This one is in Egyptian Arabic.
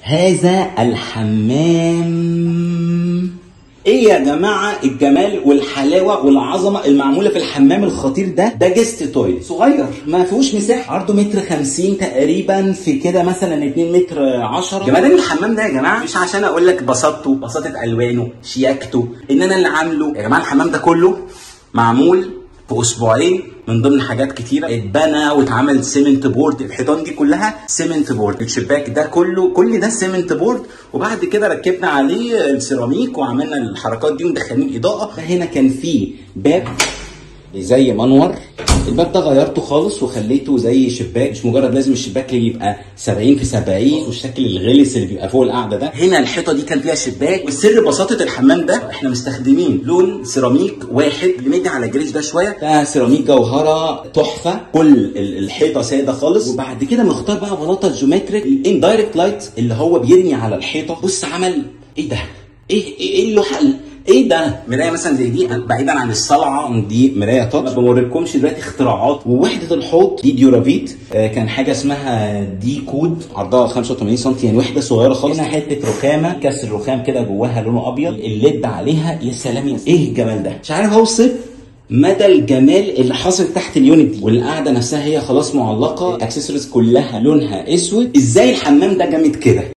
هذا الحمام ايه يا جماعه الجمال والحلاوه والعظمه المعموله في الحمام الخطير ده ده جيست تويلت صغير ما فيهوش مساحه عرضه متر 50 تقريبا في كده مثلا 2 متر 10 جمال الحمام ده يا جماعه مش عشان اقول لك بساطته بساطه الوانه شياكته ان انا اللي عامله يا جماعه الحمام ده كله معمول في اسبوعين من ضمن حاجات كتيره اتبنى واتعمل سيمنت بورد الحيطان دي كلها سيمنت بورد الشباك ده كله كل ده سيمنت بورد وبعد كده ركبنا عليه السيراميك وعملنا الحركات دي ودخلنا اضاءه ده هنا كان فيه باب زي منور الباب ده غيرته خالص وخليته زي شباك مش مجرد لازم الشباك اللي يبقى 70 في 70 والشكل الغلس اللي بيبقى فوق القعده ده هنا الحيطه دي كان فيها شباك والسر بساطه الحمام ده احنا مستخدمين لون سيراميك واحد اللي مدي على جريش ده شويه ده سيراميك جوهره تحفه كل ال- الحيطه ساده خالص وبعد كده مختار بقى بلاطه جيومتريك الاندايركت لايت اللي هو بيرمي على الحيطه بص عمل ايه ده ايه ايه, إيه اللوحه ايه ده مرايه مثلا زي دي بعيدا عن الصلعه دي مرايه تاتش ما بوريكمش دلوقتي اختراعات ووحده الحوض دي ديورافيت آه كان حاجه اسمها دي كود عرضها 85 سم يعني وحده صغيره خالص هنا حته رخامه كسر رخام كده جواها لونه ابيض الليد عليها يا سلام يا ايه الجمال ده مش عارف اوصف مدى الجمال اللي حاصل تحت اليونت دي والقعده نفسها هي خلاص معلقه الاكسسوارز كلها لونها اسود ازاي الحمام ده جامد كده